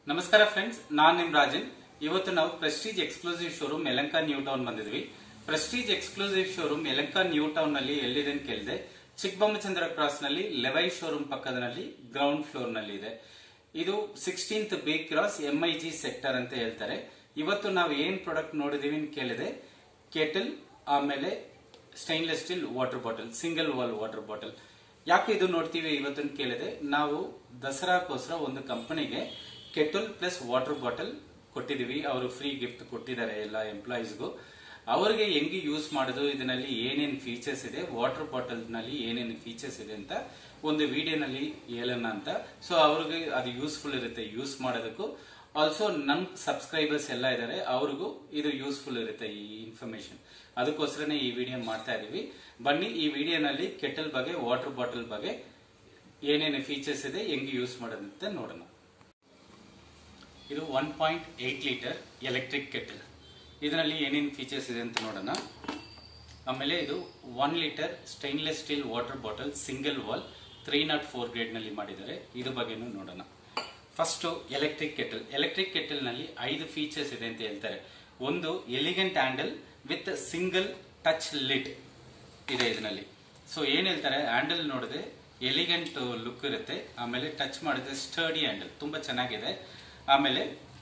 ನಮಸ್ಕಾರ ಫ್ರೆಂಡ್ಸ್ ನಾನ್ ನಿಮ್ ರಾಜನ್ ಇವತ್ತು ನಾವು prestige exclusive showroom Yelahanka new town ಬಂದಿದ್ವಿ prestige exclusive showroom Yelahanka new town ನಲ್ಲಿ ಎಲ್ಲಿದೆ ಅಂತ ಕೇಳಿದೆ ಚಿಕ್ಕಬೊಮ್ಮಚಂದ್ರ ಕ್ರಾಸ್ ನಲ್ಲಿ ಲೆವೈ ಶೋರೂಮ್ ಪಕ್ಕದಲ್ಲಿ ಗ್ರೌಂಡ್ ಫ್ಲೋರ್ ನಲ್ಲಿ ಇದೆ ಇದು sixteenth B cross MIG sector ಅಂತ ಹೇಳ್ತಾರೆ ಇವತ್ತು ನಾವು ಏನ್ ಪ್ರಾಡಕ್ಟ್ ನೋಡಿದೀವಿ ಅಂತ ಕೇಳಿದೆ ಕೆಟಲ್ ಆಮೇಲೆ stainless steel water bottle single wall water bottle ಯಾಕೆ ಇದು ನೋಡ್ತೀವಿ ಇವತ್ತನ್ನು ಕೇಳಿದೆ ನಾವು ದಸರಾಕೋಸ್ಕರ ಒಂದು ಕಂಪನಿಗೆ ಕೆಟಲ್ ಪ್ಲಸ್ ವಾಟರ್ ಬಾಟಲ್ ಕೊಟ್ಟಿದೀವಿ ಅವರು ಫ್ರೀ ಗಿಫ್ಟ್ ಕೊಟ್ಟಿದ್ದಾರೆ ಎಲ್ಲ ಎಂಪ್ಲಾಯೀಸ್ಗೂ ಅವ್ರಿಗೆ ಹೆಂಗೆ ಯೂಸ್ ಮಾಡೋದು ಇದರಲ್ಲಿ ಏನೇನು ಫೀಚರ್ಸ್ ಇದೆ ವಾಟರ್ ಬಾಟಲ್ ನಲ್ಲಿ ಏನೇನು ಫೀಚರ್ಸ್ ಇದೆ ಅಂತ ಒಂದು ವಿಡಿಯೋನಲ್ಲಿ ಹೇಳೋಣ ಅಂತ ಸೊ ಅವ್ರಿಗೆ ಅದು ಯೂಸ್ಫುಲ್ ಇರುತ್ತೆ ಯೂಸ್ ಮಾಡೋದಕ್ಕೂ ಆಲ್ಸೋ ನಮ್ ಸಬ್ಸ್ಕ್ರೈಬರ್ಸ್ ಎಲ್ಲ ಇದ್ದಾರೆ ಅವ್ರಿಗೂ ಇದು ಯೂಸ್ಫುಲ್ ಇರುತ್ತೆ ಈ ಇನ್ಫಾರ್ಮೇಶನ್ ಅದಕ್ಕೋಸ್ಕರನೇ ಈ ವಿಡಿಯೋ ಮಾಡ್ತಾ ಇದೀವಿ ಬನ್ನಿ ಈ ವಿಡಿಯೋನಲ್ಲಿ ಕೆಟಲ್ ಬಗ್ಗೆ ವಾಟರ್ ಬಾಟಲ್ ಬಗ್ಗೆ ಏನೇನು ಫೀಚರ್ಸ್ ಇದೆ ಹೆಂಗೆ ಯೂಸ್ ಮಾಡೋದಂತ ನೋಡೋಣ ಇದು one point eight litre electric kettle ಇದರಲ್ಲಿ ಏನೇನು ಫೀಚರ್ಸ್ ಇದೆ ಅಂತ ನೋಡೋಣ ಆಮೇಲೆ ಇದು one litre stainless steel water bottle single wall three not four grade ನಲ್ಲಿ ಮಾಡಿದ್ದಾರೆ ಇದ್ರ ಬಗ್ಗೆನೂ ನೋಡೋಣ first electric kettle electric kettle ನಲ್ಲಿ ಐದು ಫೀಚರ್ಸ್ ಇದೆ ಅಂತ ಹೇಳ್ತಾರೆ ಒಂದು elegant handle with single touch lid ಇದೆ ಇದರಲ್ಲಿ ಸೊ ಏನ್ ಹೇಳ್ತಾರೆ ಹ್ಯಾಂಡಲ್ ನೋಡಿದ್ರೆ ಎಲಿಗೆಂಟ್ ಲುಕ್ ಇರುತ್ತೆ ಆಮೇಲೆ ಟಚ್ ಮಾಡಿದ್ರೆ ಸ್ಟರ್ಡಿ ಹ್ಯಾಂಡಲ್ ತುಂಬಾ ಚೆನ್ನಾಗಿದೆ ಆಮೇಲೆ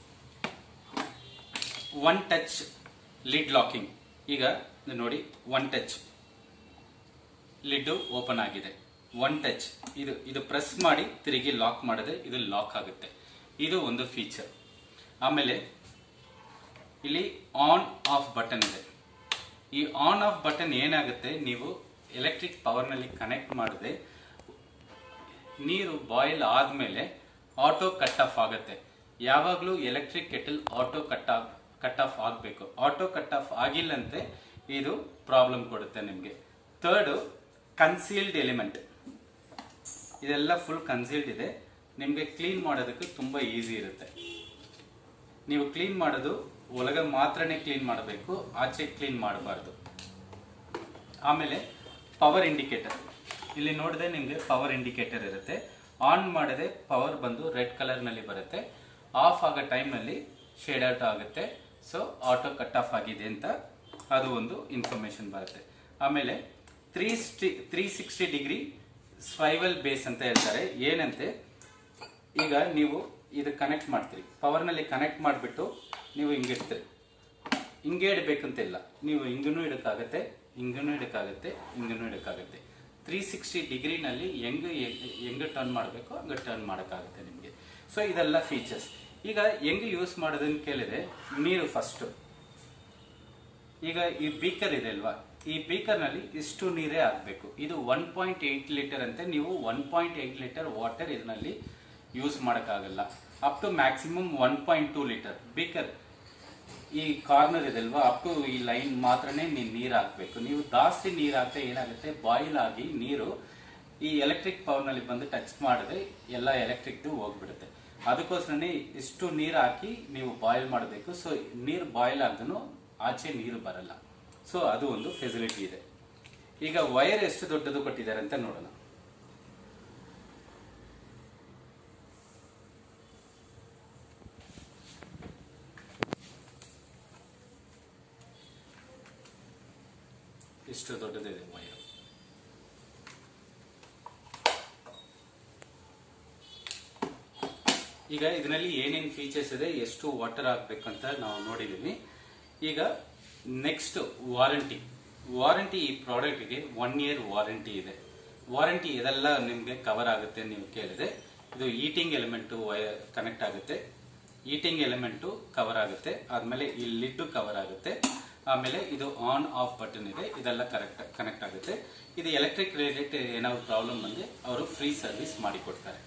ಒನ್ ಟಚ್ ಲಿಡ್ ಲಾಕಿಂಗ್ ಈಗ ಇದು ನೋಡಿ ಒನ್ ಟಚ್ ಲಿಡ್ ಓಪನ್ ಆಗಿದೆ ಒನ್ ಟಚ್ ಇದು ಇದು ಪ್ರೆಸ್ ಮಾಡಿ ತಿರುಗಿ ಲಾಕ್ ಮಾಡಿದ್ರೆ ಇದು ಲಾಕ್ ಆಗುತ್ತೆ ಇದು ಒಂದು ಫೀಚರ್ ಆಮೇಲೆ ಇಲ್ಲಿ ಆನ್ ಆಫ್ ಬಟನ್ ಇದೆ ಈ ಆನ್ ಆಫ್ ಬಟನ್ ಏನಾಗುತ್ತೆ ನೀವು ಎಲೆಕ್ಟ್ರಿಕ್ ಪವರ್ನಲ್ಲಿ ಕನೆಕ್ಟ್ ಮಾಡಿದ್ರೆ ನೀರು ಬಾಯ್ಲ್ ಆದ್ಮೇಲೆ ಆಟೋ ಕಟ್ ಆಫ್ ಆಗುತ್ತೆ ಯಾವಾಗಲೂ electric kettle auto cut off cut off ಆಗಬೇಕು ಆಟೋ ಕಟ್ ಆಫ್ ಆಗಿಲ್ಲಂತೆ ಇದು ಪ್ರಾಬ್ಲಮ್ ಕೊಡುತ್ತೆ ನಿಮಗೆ ಥರ್ಡ್ ಕನ್ಸೀಲ್ಡ್ ಎಲಿಮೆಂಟ್ ಇದೆಲ್ಲ ಫುಲ್ ಕನ್ಸೀಲ್ಡ್ ಇದೆ ನಿಮಗೆ ಕ್ಲೀನ್ ಮಾಡೋದಕ್ಕೆ ತುಂಬಾ ಈಸಿ ಇರುತ್ತೆ ನೀವು ಕ್ಲೀನ್ ಮಾಡೋದು ಒಳಗೆ ಮಾತ್ರನೇ ಕ್ಲೀನ್ ಮಾಡಬೇಕು ಆಚೆ ಕ್ಲೀನ್ ಮಾಡಬಾರ್ದು ಆಮೇಲೆ ಪವರ್ ಇಂಡಿಕೇಟರ್ ಇಲ್ಲಿ ನೋಡಿದ್ರೆ ನಿಮಗೆ ಪವರ್ ಇಂಡಿಕೇಟರ್ ಇರುತ್ತೆ ಆನ್ ಮಾಡಿದ್ರೆ ಪವರ್ ಬಂದು ರೆಡ್ ಕಲರ್ ನಲ್ಲಿ ಬರುತ್ತೆ ಆಫ್ ಆಗೋ ಟೈಮ್ನಲ್ಲಿ ಶೇಡ್ ಔಟ್ ಆಗುತ್ತೆ ಸೊ ಆಟೋ ಕಟ್ ಆಫ್ ಆಗಿದೆ ಅಂತ ಅದು ಒಂದು ಇನ್ಫಾರ್ಮೇಶನ್ ಬರುತ್ತೆ ಆಮೇಲೆ ತ್ರೀ ಸ್ಟಿ three sixty degree swivel base ಅಂತ ಹೇಳ್ತಾರೆ ಏನಂತೆ ಈಗ ನೀವು ಇದು ಕನೆಕ್ಟ್ ಮಾಡ್ತೀರಿ ಪವರ್ನಲ್ಲಿ ಕನೆಕ್ಟ್ ಮಾಡಿಬಿಟ್ಟು ನೀವು ಹಿಂಗಿಡ್ತೀರಿ ಹಿಂಗೆ ಇಡಬೇಕಂತಿಲ್ಲ ನೀವು ಹಿಂಗೂ ಇಡಕ್ಕಾಗತ್ತೆ ಹಿಂಗೂ ಇಡಕ್ಕಾಗತ್ತೆ ಹಿಂಗೂ ಇಡಕ್ಕಾಗತ್ತೆ ತ್ರೀ ಸಿಕ್ಸ್ಟಿ ಡಿಗ್ರಿನಲ್ಲಿ ಹೆಂಗೆ ಹೆಂಗೆ ಟರ್ನ್ ಮಾಡಬೇಕು ಹಂಗೆ ಟರ್ನ್ ಮಾಡೋಕ್ಕಾಗುತ್ತೆ ನಿಮಗೆ ಸೊ ಇದೆಲ್ಲ ಫೀಚರ್ಸ್ ಈಗ ಹೆಂಗೆ ಯೂಸ್ ಮಾಡೋದನ್ನು ಕೇಳಿದ್ರೆ ನೀರು ಫಸ್ಟು ಈಗ ಈ ಬೀಕರ್ ಇದೆ ಅಲ್ವಾ ಈ ಬೀಕರ್ ನಲ್ಲಿ ಇಷ್ಟು ನೀರೇ ಆಗಬೇಕು ಇದು ಒನ್ ಪಾಯಿಂಟ್ ಏಟ್ ಲೀಟರ್ ಅಂತೆ ನೀವು one point eight litre water ಇದರಲ್ಲಿ ಯೂಸ್ ಮಾಡೋಕ್ಕಾಗಲ್ಲ up to maximum one point two litre beaker ಈ ಕಾರ್ನರ್ ಇದೆ ಅಲ್ವಾ ಅಪ್ ಟು ಈ ಲೈನ್ ಮಾತ್ರನೇ ನೀವು ನೀರು ಹಾಕ್ಬೇಕು ನೀವು ಜಾಸ್ತಿ ನೀರು ಹಾಕ್ತಾ ಏನಾಗುತ್ತೆ ಬಾಯ್ಲ್ ಆಗಿ ನೀರು ಈ ಎಲೆಕ್ಟ್ರಿಕ್ ಪವರ್ ನಲ್ಲಿ ಬಂದು ಟಚ್ ಮಾಡಿದ್ರೆ ಎಲ್ಲ ಎಲೆಕ್ಟ್ರಿಕ್ ಹೋಗ್ಬಿಡುತ್ತೆ ಅದಕ್ಕೋಸ್ಕರನೇ ಇಷ್ಟು ನೀರು ಹಾಕಿ ನೀವು ಬಾಯ್ಲ್ ಮಾಡಬೇಕು ಸೊ ನೀರು ಬಾಯ್ಲ್ ಆಗದನು ಆಚೆ ನೀರು ಬರಲ್ಲ ಸೊ ಅದು ಒಂದು ಫೆಸಿಲಿಟಿ ಇದೆ ಈಗ ವೈರ್ ಎಷ್ಟು ದೊಡ್ಡದು ಕೊಟ್ಟಿದ್ದಾರೆ ಅಂತ ನೋಡೋಣ ಇಷ್ಟು ದೊಡ್ಡದಿದೆ ವೈರ್ ಈಗ ಇದರಲ್ಲಿ ಏನೇನು ಫೀಚರ್ಸ್ ಇದೆ ಎಷ್ಟು ವಾಟರ್ ಹಾಕ್ಬೇಕಂತ ನಾವು ನೋಡಿದೀವಿ ಈಗ ನೆಕ್ಸ್ಟ್ ವಾರಂಟಿ ವಾರಂಟಿ ಈ ಪ್ರಾಡಕ್ಟ್ಗೆ ಒನ್ ಇಯರ್ ವಾರಂಟಿ ಇದೆ ವಾರಂಟಿ ಇದೆಲ್ಲ ನಿಮಗೆ ಕವರ್ ಆಗುತ್ತೆ ನೀವು ಕೇಳಿದೆ ಇದು ಈಟಿಂಗ್ ಎಲಿಮೆಂಟ್ ಕನೆಕ್ಟ್ ಆಗುತ್ತೆ ಈಟಿಂಗ್ ಎಲಿಮೆಂಟು ಕವರ್ ಆಗುತ್ತೆ ಆದ್ಮೇಲೆ ಈ ಲಿಡ್ ಕವರ್ ಆಗುತ್ತೆ ಆಮೇಲೆ ಇದು ಆನ್ ಆಫ್ ಬಟನ್ ಇದೆ ಇದೆಲ್ಲ ಕರೆಕ್ಟ್ ಕನೆಕ್ಟ್ ಆಗುತ್ತೆ ಇದು ಎಲೆಕ್ಟ್ರಿಕ್ ರಿಲೇಟೆಡ್ ಏನಾದ್ರು ಪ್ರಾಬ್ಲಮ್ ಬಂದ್ರೆ ಅವರು ಫ್ರೀ ಸರ್ವಿಸ್ ಮಾಡಿಕೊಡ್ತಾರೆ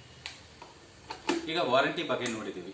ಈಗ ವಾರಂಟಿ ಬಗ್ಗೆ ನೋಡಿದೀವಿ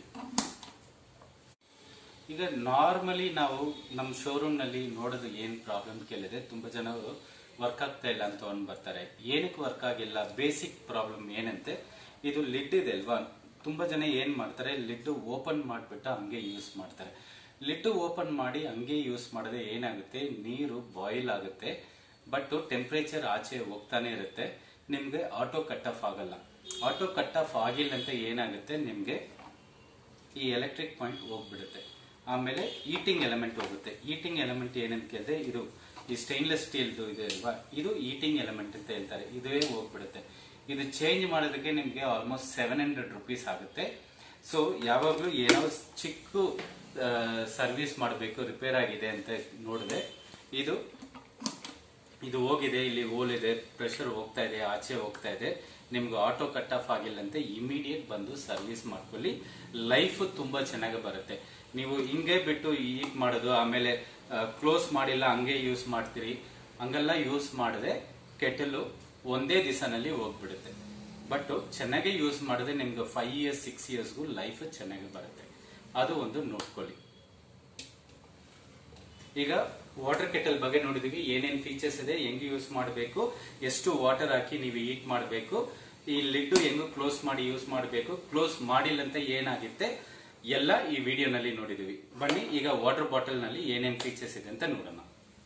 ಈಗ ನಾರ್ಮಲಿ ನಾವು ನಮ್ಮ ಶೋರೂಮ್ ನಲ್ಲಿ ನೋಡೋದು ಏನ್ ಪ್ರಾಬ್ಲಮ್ ಕೇಳಿದೆ ತುಂಬಾ ಜನ ವರ್ಕ್ ಆಗ್ತಾ ಇಲ್ಲ ಅಂತ ಒಂದು ಬರ್ತಾರೆ ಏನಕ್ಕೆ ವರ್ಕ್ ಆಗಿಲ್ಲ ಬೇಸಿಕ್ ಪ್ರಾಬ್ಲಮ್ ಏನಂತೆ ಇದು ಲಿಡ್ ಇದೆ ಅಲ್ವಾ ತುಂಬಾ ಜನ ಏನ್ ಮಾಡ್ತಾರೆ ಲಿಡ್ ಓಪನ್ ಮಾಡ್ಬಿಟ್ಟು ಹಂಗೆ ಯೂಸ್ ಮಾಡ್ತಾರೆ ಲಿಡ್ ಓಪನ್ ಮಾಡಿ ಹಂಗೆ ಯೂಸ್ ಮಾಡಿದ್ರೆ ಏನಾಗುತ್ತೆ ನೀರು ಬಾಯ್ಲ್ ಆಗುತ್ತೆ ಬಟ್ ಟೆಂಪರೇಚರ್ ಆಚೆ ಹೋಗ್ತಾನೆ ಇರುತ್ತೆ ನಿಮ್ಗೆ ಆಟೋ ಕಟ್ ಆಫ್ ಆಗಲ್ಲ ಆಟೋ ಕಟ್ ಆಫ್ ಆಗಿಲ್ಲ ಅಂತ ಏನಾಗುತ್ತೆ ನಿಮ್ಗೆ ಈ ಎಲೆಕ್ಟ್ರಿಕ್ ಪಾಯಿಂಟ್ ಹೋಗ್ಬಿಡುತ್ತೆ ಆಮೇಲೆ ಈಟಿಂಗ್ ಎಲಿಮೆಂಟ್ ಹೋಗುತ್ತೆ ಈಟಿಂಗ್ ಎಲಿಮೆಂಟ್ ಏನಂತ ಕೇಳಿದ್ರೆ ಇದು ಈ ಸ್ಟೈನ್ಲೆಸ್ ಸ್ಟೀಲ್ದು ಇದೆ ಅಲ್ವಾ ಇದು ಈಟಿಂಗ್ ಎಲಿಮೆಂಟ್ ಅಂತ ಹೇಳ್ತಾರೆ ಇದೇ ಹೋಗ್ಬಿಡುತ್ತೆ ಇದು ಚೇಂಜ್ ಮಾಡೋದಕ್ಕೆ ನಿಮಗೆ ಆಲ್ಮೋಸ್ಟ್ ಸೆವೆನ್ ಹಂಡ್ರೆಡ್ ರುಪೀಸ್ ಆಗುತ್ತೆ ಸೊ ಯಾವಾಗಲೂ ಏನೋ ಚಿಕ್ಕ ಸರ್ವಿಸ್ ಮಾಡಬೇಕು ರಿಪೇರ್ ಆಗಿದೆ ಅಂತ ನೋಡಿದೆ ಇದು ಇದು ಹೋಗಿದೆ ಇಲ್ಲಿ ಹೋಲ್ ಇದೆ ಪ್ರೆಷರ್ ಹೋಗ್ತಾ ಇದೆ ಆಚೆ ಹೋಗ್ತಾ ಇದೆ ನಿಮ್ಗೆ ಆಟೋ ಕಟ್ ಆಫ್ ಆಗಿಲ್ಲ ಅಂತ ಇಮಿಡಿಯೇಟ್ ಬಂದು ಸರ್ವಿಸ್ ಮಾಡ್ಕೊಳ್ಳಿ ಲೈಫ್ ತುಂಬಾ ಚೆನ್ನಾಗಿ ಬರುತ್ತೆ ನೀವು ಹಿಂಗೆ ಬಿಟ್ಟು ಈಟ್ ಮಾಡೋದು ಆಮೇಲೆ ಕ್ಲೋಸ್ ಮಾಡಿಲ್ಲ ಹಂಗೆ ಯೂಸ್ ಮಾಡ್ತೀರಿ ಹಂಗೆಲ್ಲ ಯೂಸ್ ಮಾಡದೆ ಕೆಟಲು ಒಂದೇ ದಿವಸನಲ್ಲಿ ಹೋಗ್ಬಿಡುತ್ತೆ ಬಟ್ ಚೆನ್ನಾಗಿ ಯೂಸ್ ಮಾಡಿದ್ರೆ ನಿಮ್ಗೆ ಫೈವ್ ಇಯರ್ಸ್ ಸಿಕ್ಸ್ ಇಯರ್ಸ್ಗೂ ಲೈಫ್ ಚೆನ್ನಾಗಿ ಬರುತ್ತೆ ಅದು ಒಂದು ನೋಡ್ಕೊಳ್ಳಿ ಈಗ ವಾಟರ್ ಕೆಟಲ್ ಬಗ್ಗೆ ನೋಡಿದೀವಿ ಏನೇನ್ ಫೀಚರ್ಸ್ ಇದೆ ಹೆಂಗ್ ಯೂಸ್ ಮಾಡಬೇಕು ಎಷ್ಟು ವಾಟರ್ ಹಾಕಿ ನೀವು ಈಟ್ ಮಾಡಬೇಕು ಈ ಲಿಡ್ ಹೆಂಗ್ ಕ್ಲೋಸ್ ಮಾಡಿ ಯೂಸ್ ಮಾಡಬೇಕು ಕ್ಲೋಸ್ ಮಾಡಿಲ್ಲ ಅಂತ ಏನಾಗುತ್ತೆ ಎಲ್ಲ ಈ ವಿಡಿಯೋನಲ್ಲಿ ನೋಡಿದೀವಿ ಬನ್ನಿ ಈಗ ವಾಟರ್ ಬಾಟಲ್ ನಲ್ಲಿ ಏನೇನ್ ಫೀಚರ್ಸ್ ಇದೆ ಅಂತ ನೋಡೋಣ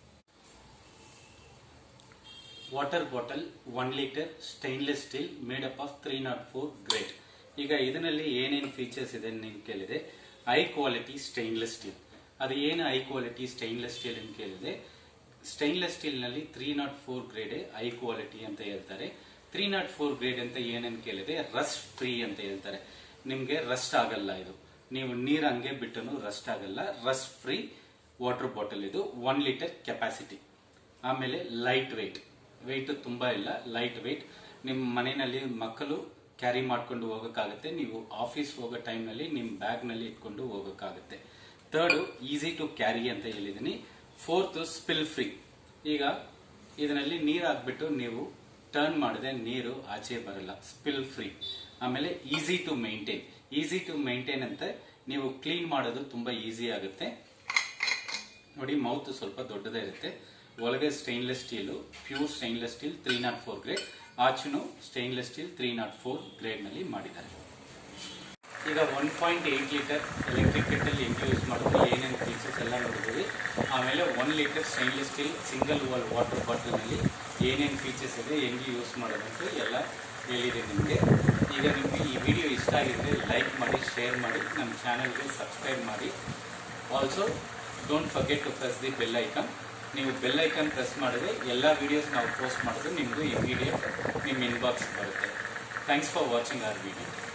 water bottle one litre stainless steel made up of three not four great ಈಗ ಇದರಲ್ಲಿ ಏನೇನು ಫೀಚರ್ಸ್ ಇದೆ ನೀವು ಕೇಳಿದೆ ಹೈ ಕ್ವಾಲಿಟಿ ಸ್ಟೈನ್ಲೆಸ್ ಸ್ಟೀಲ್ ಅದು ಏನು ಹೈ ಕ್ವಾಲಿಟಿ ಸ್ಟೈನ್ಲೆಸ್ ಸ್ಟೀಲ್ ಅಂತ ಕೇಳಿದೆ ಸ್ಟೈನ್ಲೆಸ್ ಸ್ಟೀಲ್ ನಲ್ಲಿ three not four grade high quality ಅಂತ ಹೇಳ್ತಾರೆ ತ್ರೀ ನಾಟ್ ಫೋರ್ ಗ್ರೇಡ್ ಅಂತ ಏನಂತ ಕೇಳಿದೆ ರಸ್ಟ್ ಫ್ರೀ ಅಂತ ಹೇಳ್ತಾರೆ ನಿಮ್ಗೆ ರಸ್ಟ್ ಆಗಲ್ಲ ಇದು ನೀವು ನೀರ್ ಹಂಗೆ ಬಿಟ್ಟನು ರಸ್ಟ್ ಆಗಲ್ಲ ರಸ್ಟ್ ಫ್ರೀ ವಾಟರ್ ಬಾಟಲ್ ಇದು ಒನ್ ಲೀಟರ್ ಕೆಪಾಸಿಟಿ ಆಮೇಲೆ ಲೈಟ್ ವೆಯ್ಟ್ ವೆಯ್ಟ್ ತುಂಬಾ ಇಲ್ಲ ಲೈಟ್ ವೆಯ್ಟ್ ನಿಮ್ಮ ಮನೆಯಲ್ಲಿ ಮಕ್ಕಳು ಕ್ಯಾರಿ ಮಾಡ್ಕೊಂಡು ಹೋಗೋಕ್ಕಾಗುತ್ತೆ ನೀವು ಆಫೀಸ್ ಹೋಗೋ ಟೈಮ್ನಲ್ಲಿ ನಿಮ್ಮ ಬ್ಯಾಗ್ನಲ್ಲಿ ಇಟ್ಕೊಂಡು ಹೋಗೋಕ್ಕಾಗುತ್ತೆ ಥರ್ಡು ಈಸಿ ಟು ಕ್ಯಾರಿ ಅಂತ ಹೇಳಿದ್ದೀನಿ ಫೋರ್ತ್ ಸ್ಪಿಲ್ ಫ್ರೀ ಈಗ ಇದರಲ್ಲಿ ನೀರು ಹಾಕ್ಬಿಟ್ಟು ನೀವು ಟರ್ನ್ ಮಾಡಿದ್ರೆ ನೀರು ಆಚೆ ಬರಲ್ಲ ಸ್ಪಿಲ್ ಫ್ರೀ ಆಮೇಲೆ easy to maintain easy to maintain ಅಂತ ನೀವು ಕ್ಲೀನ್ ಮಾಡೋದು ತುಂಬಾ ಈಸಿ ಆಗುತ್ತೆ ನೋಡಿ ಮೌತ್ ಸ್ವಲ್ಪ ದೊಡ್ಡದೇ ಇರುತ್ತೆ ಒಳಗೆ stainless steel pure stainless steel three not four grade ಆಚುನು stainless steel three not four grade ನಲ್ಲಿ ಮಾಡಿದ್ದಾರೆ ಈಗ one point eight litre electric kettle ಹೆಂಗೆ ಯೂಸ್ ಮಾಡೋದು ಏನೇನು ಫೀಚರ್ಸ್ ಎಲ್ಲ ನೋಡಿದ್ವಿ ಆಮೇಲೆ one litre stainless steel single wall water ಬಾಟಲ್ನಲ್ಲಿ ಏನೇನು ಫೀಚರ್ಸ್ ಇದೆ ಹೆಂಗೆ ಯೂಸ್ ಮಾಡೋದಂತ ಎಲ್ಲ ಹೇಳಿದೆ ನಿಮಗೆ ಈಗ ನಿಮಗೆ ಈ ವಿಡಿಯೋ ಇಷ್ಟ ಆಗಿದ್ರೆ ಲೈಕ್ ಮಾಡಿ ಶೇರ್ ಮಾಡಿ ನಮ್ಮ ಚಾನಲ್ಗೆ ಸಬ್ಸ್ಕ್ರೈಬ್ ಮಾಡಿ also don't forget to press the bell icon ನೀವು ಬೆಲ್ ಐಕನ್ ಪ್ರೆಸ್ ಮಾಡಿದ್ರೆ ಎಲ್ಲ ವಿಡಿಯೋಸ್ ನಾವು ಪೋಸ್ಟ್ ಮಾಡಿದ್ರೆ ನಿಮಗೂ ಈ ವಿಡಿಯೋ ನಿಮ್ಮ ಇನ್ಬಾಕ್ಸ್ ಬರುತ್ತೆ thanks for watching our video